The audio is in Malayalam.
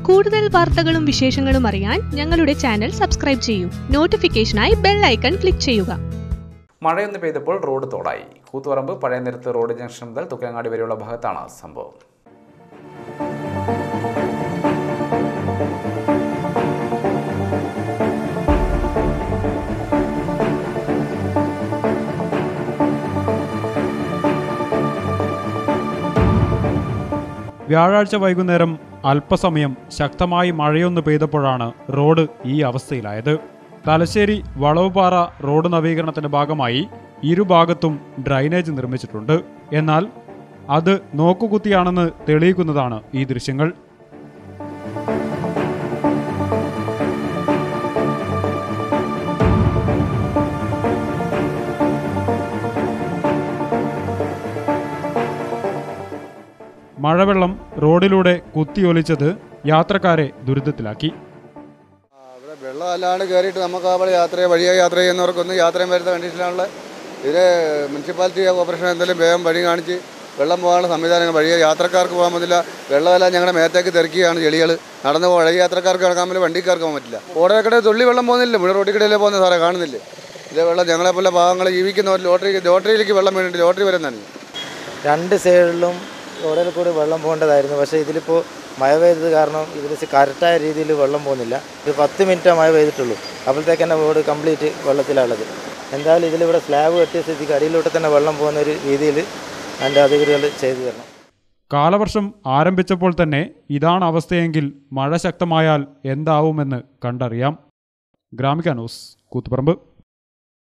കൂടുതൽ വാർത്തകളും വിശേഷങ്ങളും അറിയാൻ ഞങ്ങളുടെ ചാനൽ സബ്സ്ക്രൈബ് ചെയ്യൂ നോട്ടിഫിക്കേഷനായി ബെൽ ഐക്കൺ ക്ലിക്ക് ചെയ്യുക മഴയൊന്ന് പെയ്തപ്പോൾ റോഡ് തോടായി കൂത്തുപറമ്പ് പഴയ നിരത്ത് റോഡ് ജംഗ്ഷൻ മുതൽ തുക്കങ്ങാടി വരെയുള്ള ഭാഗത്താണ് സംഭവം വ്യാഴാഴ്ച വൈകുന്നേരം അല്പസമയം ശക്തമായി മഴയൊന്ന് പെയ്തപ്പോഴാണ് റോഡ് ഈ അവസ്ഥയിലായത് തലശ്ശേരി വളവുപാറ റോഡ് നവീകരണത്തിന്റെ ഭാഗമായി ഇരുഭാഗത്തും ഡ്രൈനേജ് നിർമ്മിച്ചിട്ടുണ്ട് എന്നാൽ അത് നോക്കുകുത്തിയാണെന്ന് തെളിയിക്കുന്നതാണ് ഈ ദൃശ്യങ്ങൾ മഴവെള്ളം റോഡിലൂടെ കുത്തിയൊലിച്ചത് യാത്രക്കാരെ ദുരിതത്തിലാക്കി ആ, ഇവിടെ വെള്ളം അല്ലാണ്ട് കയറിയിട്ട് നമുക്ക് അവിടെ യാത്ര വഴിയായി യാത്ര ചെയ്യുന്നവർക്കൊന്നും യാത്രയും വരുന്ന കണ്ടീഷനിലുള്ള ഇതിന് മുനിസിപ്പാലിറ്റി കോർപ്പറേഷൻ എന്തെങ്കിലും വേഗം വഴി കാണിച്ച് വെള്ളം പോകാനുള്ള സംവിധാനങ്ങൾ വഴി യാത്രക്കാർക്ക് പോകാൻ പറ്റില്ല വെള്ളമെല്ലാം ഞങ്ങളുടെ മേത്തേക്ക് തെറിക്കുകയാണ് ചെളികൾ നടന്ന് പോ- വഴി യാത്രക്കാർക്ക് കിടക്കാൻ പറ്റില്ല വണ്ടിക്കാർക്ക് പോകാൻ പറ്റില്ല ഓടക്കടെ തുള്ളി വെള്ളം പോകുന്നില്ല ഇവിടെ റോഡിൽ കടയിലേ പോകുന്നത് സാറേ കാണുന്നില്ലേ ഇതേ വെള്ളം ഞങ്ങളെപ്പോലെ പാവങ്ങൾ ജീവിക്കുന്നവർ ലോട്ടറി ലോട്ടറിയിലേക്ക് വെള്ളം വേണ്ടിയിട്ട് ലോട്ടറി വരുന്നതാണ് രണ്ട് സൈഡിലും റോഡിൽ കൂടി വെള്ളം പോകേണ്ടതായിരുന്നു പക്ഷേ ഇതിലിപ്പോൾ മഴ പെയ്തത് കാരണം ഇതിൽ കറക്റ്റായ രീതിയിൽ വെള്ളം പോകുന്നില്ല ഒരു പത്ത് മിനിറ്റേ മഴ പെയ്തിട്ടുള്ളൂ അപ്പോഴത്തേക്ക് തന്നെ റോഡ് കംപ്ലീറ്റ് വെള്ളത്തിലുള്ളത് എന്തായാലും ഇതിലിവിടെ സ്ലാബ് കെട്ടിയ സ്ഥിതിക്ക് അടിയിലോട്ട് തന്നെ വെള്ളം പോകുന്ന ഒരു രീതിയിൽ അതിൻ്റെ അധികൃതർ ചെയ്തു തരണം കാലവർഷം ആരംഭിച്ചപ്പോൾ തന്നെ ഇതാണ് അവസ്ഥയെങ്കിൽ മഴ ശക്തമായാൽ എന്താവുമെന്ന് കണ്ടറിയാം ഗ്രാമിക ന്യൂസ് കൂത്തുപറമ്പ്